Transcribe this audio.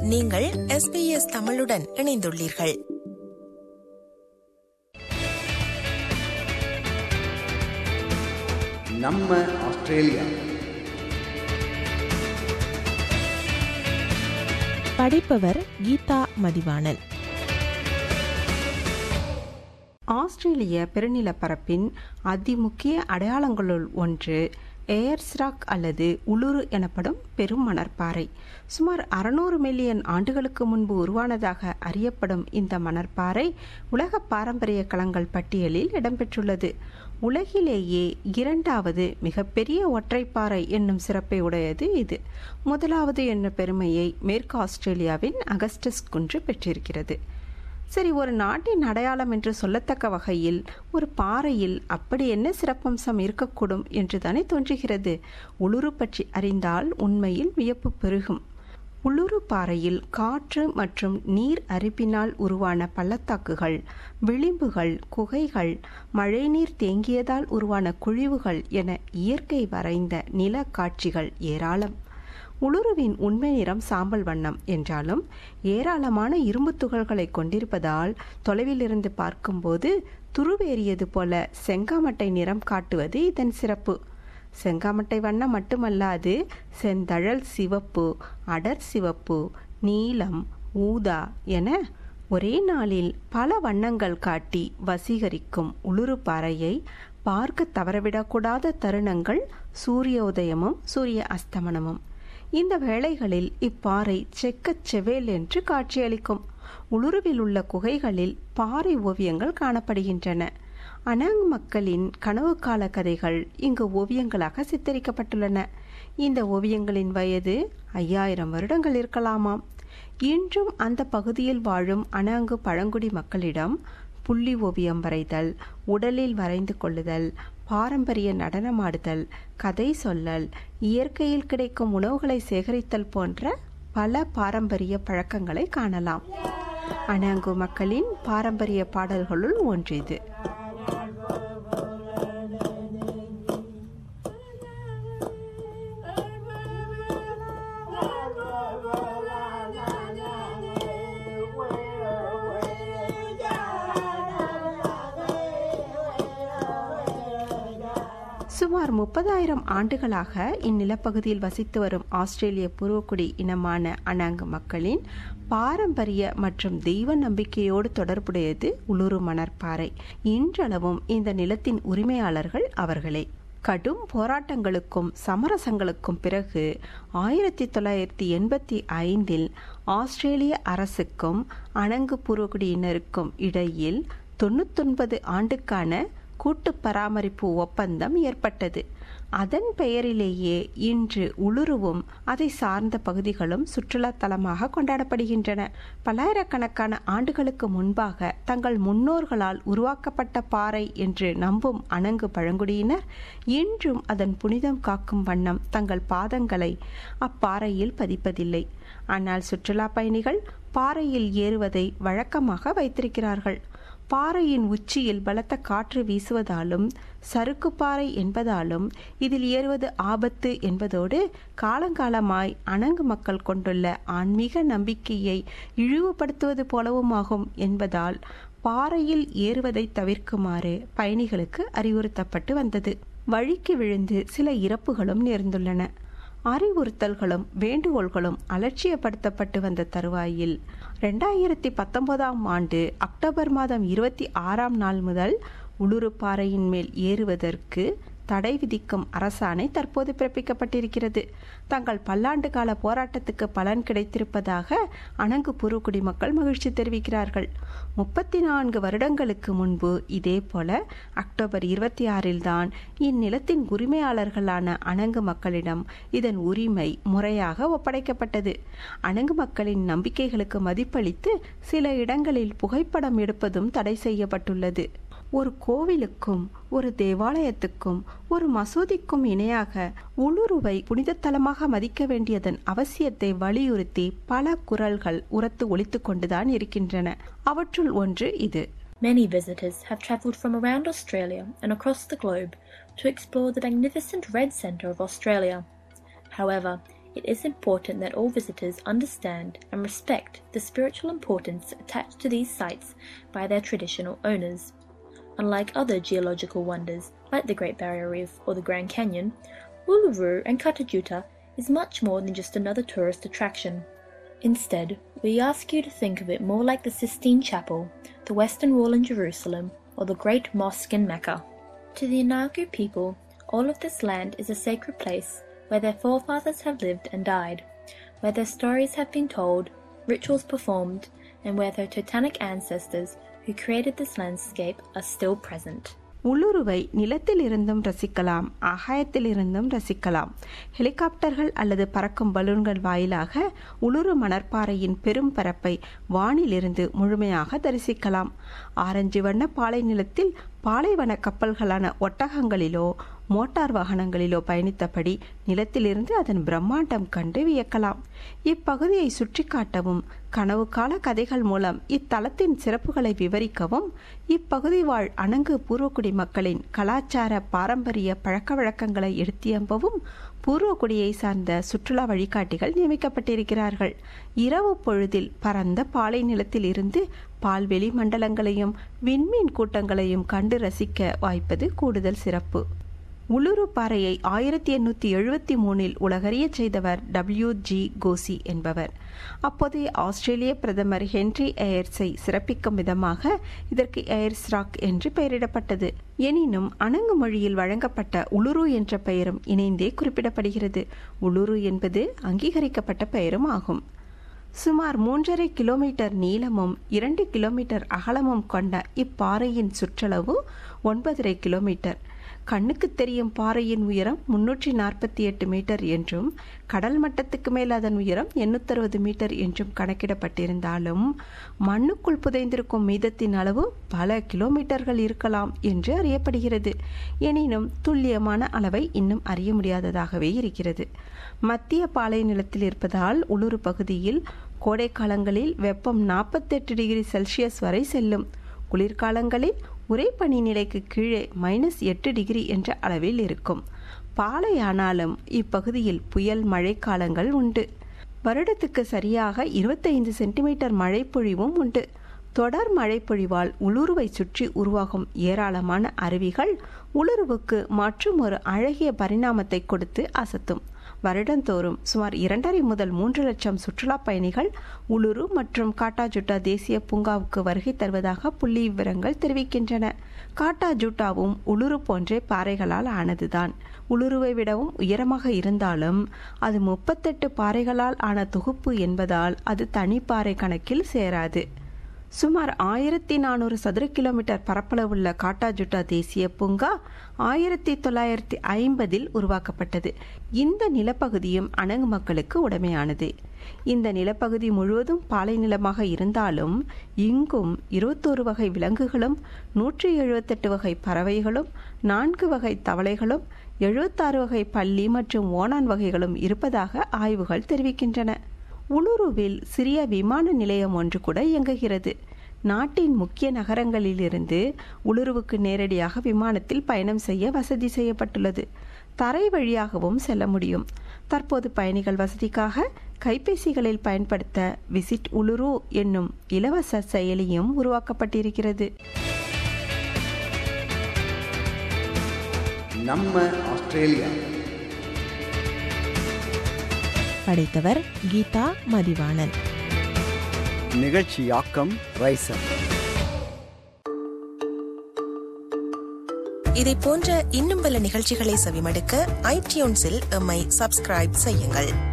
நீங்கள் எஸ்பிஎஸ் தமிழுடன் இணைந்துள்ளீர்கள் நம்ம ஆஸ்திரேலியா படிப்பவர் கீதா மதிவாணன் ஆஸ்திரேலிய பெருநிலப்பரப்பின் அதிமுக்கிய அடையாளங்களுள் ஒன்று ஏர்ஸ்ராக் அல்லது உளுரு எனப்படும் பெரும் மணற்பாறை சுமார் அறுநூறு மில்லியன் ஆண்டுகளுக்கு முன்பு உருவானதாக அறியப்படும் இந்த மணற்பாறை உலக பாரம்பரிய களங்கள் பட்டியலில் இடம்பெற்றுள்ளது உலகிலேயே இரண்டாவது மிகப்பெரிய ஒற்றைப்பாறை என்னும் சிறப்பை உடையது இது முதலாவது என்ன பெருமையை மேற்கு ஆஸ்திரேலியாவின் அகஸ்டஸ் குன்று பெற்றிருக்கிறது சரி ஒரு நாட்டின் அடையாளம் என்று சொல்லத்தக்க வகையில் ஒரு பாறையில் அப்படி என்ன சிறப்பம்சம் இருக்கக்கூடும் என்று தானே தோன்றுகிறது உளுரு பற்றி அறிந்தால் உண்மையில் வியப்பு பெருகும் உளுரு பாறையில் காற்று மற்றும் நீர் அரிப்பினால் உருவான பள்ளத்தாக்குகள் விளிம்புகள் குகைகள் மழைநீர் தேங்கியதால் உருவான குழிவுகள் என இயற்கை வரைந்த நில காட்சிகள் ஏராளம் உளுருவின் உண்மை நிறம் சாம்பல் வண்ணம் என்றாலும் ஏராளமான இரும்பு துகள்களை கொண்டிருப்பதால் தொலைவிலிருந்து பார்க்கும்போது துருவேறியது போல செங்காமட்டை நிறம் காட்டுவது இதன் சிறப்பு செங்காமட்டை வண்ணம் மட்டுமல்லாது செந்தழல் சிவப்பு அடர் சிவப்பு நீலம் ஊதா என ஒரே நாளில் பல வண்ணங்கள் காட்டி வசீகரிக்கும் உளுரு பாறையை பார்க்க தவறவிடக்கூடாத தருணங்கள் சூரிய உதயமும் சூரிய அஸ்தமனமும் இந்த வேளைகளில் இப்பாறை செக்கச் செவேல் என்று காட்சியளிக்கும் உளுருவில் உள்ள குகைகளில் பாறை ஓவியங்கள் காணப்படுகின்றன அனாங் மக்களின் கனவு கால கதைகள் இங்கு ஓவியங்களாக சித்தரிக்கப்பட்டுள்ளன இந்த ஓவியங்களின் வயது ஐயாயிரம் வருடங்கள் இருக்கலாமாம் இன்றும் அந்த பகுதியில் வாழும் அனாங்கு பழங்குடி மக்களிடம் புள்ளி ஓவியம் வரைதல் உடலில் வரைந்து கொள்ளுதல் பாரம்பரிய நடனமாடுதல் கதை சொல்லல் இயற்கையில் கிடைக்கும் உணவுகளை சேகரித்தல் போன்ற பல பாரம்பரிய பழக்கங்களை காணலாம் அனாங்கு மக்களின் பாரம்பரிய பாடல்களுள் ஒன்று இது சுமார் முப்பதாயிரம் ஆண்டுகளாக இந்நிலப்பகுதியில் வசித்து வரும் ஆஸ்திரேலிய பூர்வக்குடி இனமான அனாங்கு மக்களின் பாரம்பரிய மற்றும் தெய்வ நம்பிக்கையோடு தொடர்புடையது உளுரு மணற்பாறை இன்றளவும் இந்த நிலத்தின் உரிமையாளர்கள் அவர்களே கடும் போராட்டங்களுக்கும் சமரசங்களுக்கும் பிறகு ஆயிரத்தி தொள்ளாயிரத்தி எண்பத்தி ஐந்தில் ஆஸ்திரேலிய அரசுக்கும் அணங்கு பூர்வகுடியினருக்கும் இடையில் தொண்ணூத்தொன்பது ஆண்டுக்கான கூட்டு பராமரிப்பு ஒப்பந்தம் ஏற்பட்டது அதன் பெயரிலேயே இன்று உளுருவும் அதை சார்ந்த பகுதிகளும் சுற்றுலா தலமாக கொண்டாடப்படுகின்றன பல்லாயிரக்கணக்கான ஆண்டுகளுக்கு முன்பாக தங்கள் முன்னோர்களால் உருவாக்கப்பட்ட பாறை என்று நம்பும் அணங்கு பழங்குடியினர் இன்றும் அதன் புனிதம் காக்கும் வண்ணம் தங்கள் பாதங்களை அப்பாறையில் பதிப்பதில்லை ஆனால் சுற்றுலா பயணிகள் பாறையில் ஏறுவதை வழக்கமாக வைத்திருக்கிறார்கள் பாறையின் உச்சியில் பலத்த காற்று வீசுவதாலும் சறுக்கு பாறை என்பதாலும் இதில் ஏறுவது ஆபத்து என்பதோடு காலங்காலமாய் அணங்கு மக்கள் கொண்டுள்ள ஆன்மீக நம்பிக்கையை இழிவுபடுத்துவது போலவுமாகும் என்பதால் பாறையில் ஏறுவதை தவிர்க்குமாறு பயணிகளுக்கு அறிவுறுத்தப்பட்டு வந்தது வழிக்கு விழுந்து சில இறப்புகளும் நேர்ந்துள்ளன அறிவுறுத்தல்களும் வேண்டுகோள்களும் அலட்சியப்படுத்தப்பட்டு வந்த தருவாயில் ரெண்டாயிரத்தி பத்தொன்பதாம் ஆண்டு அக்டோபர் மாதம் இருபத்தி ஆறாம் நாள் முதல் உளுரு பாறையின் மேல் ஏறுவதற்கு தடை விதிக்கும் அரசாணை தற்போது பிறப்பிக்கப்பட்டிருக்கிறது தங்கள் பல்லாண்டு கால போராட்டத்துக்கு பலன் கிடைத்திருப்பதாக அணங்கு பூர்வக்குடி மக்கள் மகிழ்ச்சி தெரிவிக்கிறார்கள் முப்பத்தி நான்கு வருடங்களுக்கு முன்பு இதே போல அக்டோபர் இருபத்தி ஆறில் தான் இந்நிலத்தின் உரிமையாளர்களான அணங்கு மக்களிடம் இதன் உரிமை முறையாக ஒப்படைக்கப்பட்டது அணங்கு மக்களின் நம்பிக்கைகளுக்கு மதிப்பளித்து சில இடங்களில் புகைப்படம் எடுப்பதும் தடை செய்யப்பட்டுள்ளது ஒரு கோவிலுக்கும் ஒரு தேவாலயத்துக்கும் ஒரு மசூதிக்கும் இணையாக உளுருவை புனித தலமாக மதிக்க வேண்டியதன் அவசியத்தை வலியுறுத்தி பல குரல்கள் உரத்து ஒலித்துக் கொண்டுதான் இருக்கின்றன அவற்றுள் ஒன்று இது Many visitors have travelled from around Australia and across the globe to explore the magnificent Red Centre of Australia. However, it is important that all visitors understand and respect the spiritual importance attached to these sites by their traditional owners. Unlike other geological wonders like the Great Barrier Reef or the Grand Canyon, Uluru and Katajuta is much more than just another tourist attraction. Instead, we ask you to think of it more like the Sistine Chapel, the Western Wall in Jerusalem, or the Great Mosque in Mecca. To the Inagu people, all of this land is a sacred place where their forefathers have lived and died, where their stories have been told, rituals performed, and where their totemic ancestors who created this landscape are still present. உள்ளுருவை நிலத்தில் இருந்தும் ரசிக்கலாம் ஆகாயத்தில் இருந்தும் ரசிக்கலாம் ஹெலிகாப்டர்கள் அல்லது பறக்கும் பலூன்கள் வாயிலாக உளுரு மணற்பாறையின் பெரும் பரப்பை வானிலிருந்து முழுமையாக தரிசிக்கலாம் ஆரஞ்சு வண்ண பாலை நிலத்தில் பாலைவன கப்பல்களான ஒட்டகங்களிலோ மோட்டார் வாகனங்களிலோ பயணித்தபடி நிலத்திலிருந்து அதன் பிரம்மாண்டம் கண்டு வியக்கலாம் இப்பகுதியை சுற்றி காட்டவும் கனவு கால கதைகள் மூலம் இத்தலத்தின் சிறப்புகளை விவரிக்கவும் இப்பகுதி வாழ் அணங்கு பூர்வக்குடி மக்களின் கலாச்சார பாரம்பரிய பழக்க வழக்கங்களை எடுத்தியம்பவும் பூர்வக்குடியை சார்ந்த சுற்றுலா வழிகாட்டிகள் நியமிக்கப்பட்டிருக்கிறார்கள் இரவு பொழுதில் பரந்த பாலை நிலத்தில் இருந்து பால்வெளி மண்டலங்களையும் விண்மீன் கூட்டங்களையும் கண்டு ரசிக்க வாய்ப்பது கூடுதல் சிறப்பு உளுரு பாறையை ஆயிரத்தி எண்ணூற்றி எழுபத்தி மூணில் உலகறிய செய்தவர் டபிள்யூ ஜி கோசி என்பவர் அப்போதைய ஆஸ்திரேலிய பிரதமர் ஹென்றி எயர்ஸை சிறப்பிக்கும் விதமாக இதற்கு எயர்ஸ் ராக் என்று பெயரிடப்பட்டது எனினும் அணங்கு மொழியில் வழங்கப்பட்ட உளுரு என்ற பெயரும் இணைந்தே குறிப்பிடப்படுகிறது உளுரு என்பது அங்கீகரிக்கப்பட்ட பெயரும் ஆகும் சுமார் மூன்றரை கிலோமீட்டர் நீளமும் இரண்டு கிலோமீட்டர் அகலமும் கொண்ட இப்பாறையின் சுற்றளவு ஒன்பதரை கிலோமீட்டர் கண்ணுக்கு தெரியும் பாறையின் உயரம் முன்னூற்றி நாற்பத்தி எட்டு மீட்டர் என்றும் கடல் மட்டத்துக்கு மேல் அதன் உயரம் எண்ணூத்தறுபது மீட்டர் என்றும் கணக்கிடப்பட்டிருந்தாலும் மண்ணுக்குள் புதைந்திருக்கும் மீதத்தின் அளவு பல கிலோமீட்டர்கள் இருக்கலாம் என்று அறியப்படுகிறது எனினும் துல்லியமான அளவை இன்னும் அறிய முடியாததாகவே இருக்கிறது மத்திய பாலை நிலத்தில் இருப்பதால் உளுரு பகுதியில் கோடை காலங்களில் வெப்பம் நாற்பத்தெட்டு டிகிரி செல்சியஸ் வரை செல்லும் குளிர்காலங்களில் உரைப்பனி நிலைக்கு கீழே மைனஸ் எட்டு டிகிரி என்ற அளவில் இருக்கும் பாலையானாலும் இப்பகுதியில் புயல் மழைக்காலங்கள் உண்டு வருடத்துக்கு சரியாக இருபத்தைந்து சென்டிமீட்டர் மழைப்பொழிவும் உண்டு தொடர் மழைப்பொழிவால் உளுருவை சுற்றி உருவாகும் ஏராளமான அருவிகள் உளுருவுக்கு மற்றும் ஒரு அழகிய பரிணாமத்தை கொடுத்து அசத்தும் வருடந்தோறும் சுமார் இரண்டரை முதல் மூன்று லட்சம் சுற்றுலா பயணிகள் உளுரு மற்றும் காட்டாஜுட்டா தேசிய பூங்காவுக்கு வருகை தருவதாக புள்ளி விவரங்கள் தெரிவிக்கின்றன காட்டாஜுட்டாவும் உளுரு போன்றே பாறைகளால் ஆனதுதான் உளுருவை விடவும் உயரமாக இருந்தாலும் அது முப்பத்தெட்டு பாறைகளால் ஆன தொகுப்பு என்பதால் அது தனிப்பாறை கணக்கில் சேராது சுமார் ஆயிரத்தி நானூறு சதுர கிலோமீட்டர் பரப்பளவுள்ள காட்டாஜுட்டா தேசிய பூங்கா ஆயிரத்தி தொள்ளாயிரத்தி ஐம்பதில் உருவாக்கப்பட்டது இந்த நிலப்பகுதியும் அணங்கு மக்களுக்கு உடைமையானது இந்த நிலப்பகுதி முழுவதும் பாலை நிலமாக இருந்தாலும் இங்கும் இருபத்தோரு வகை விலங்குகளும் நூற்றி எழுபத்தெட்டு வகை பறவைகளும் நான்கு வகை தவளைகளும் எழுபத்தாறு வகை பள்ளி மற்றும் ஓணான் வகைகளும் இருப்பதாக ஆய்வுகள் தெரிவிக்கின்றன உளுருவில் சிறிய விமான நிலையம் ஒன்று கூட இயங்குகிறது நாட்டின் முக்கிய நகரங்களிலிருந்து உளுருவுக்கு நேரடியாக விமானத்தில் பயணம் செய்ய வசதி செய்யப்பட்டுள்ளது தரை வழியாகவும் செல்ல முடியும் தற்போது பயணிகள் வசதிக்காக கைபேசிகளில் பயன்படுத்த விசிட் உளுரு என்னும் இலவச செயலியும் உருவாக்கப்பட்டிருக்கிறது நம்ம ஆஸ்திரேலியா படைத்தவர் கீதா மதிவாணன் நிகழ்ச்சியாக்கம் ரைசர் இதை போன்ற இன்னும் பல நிகழ்ச்சிகளை செவிமடுக்க ஐடியூன்ஸில் எம்மை சப்ஸ்கிரைப் செய்யுங்கள்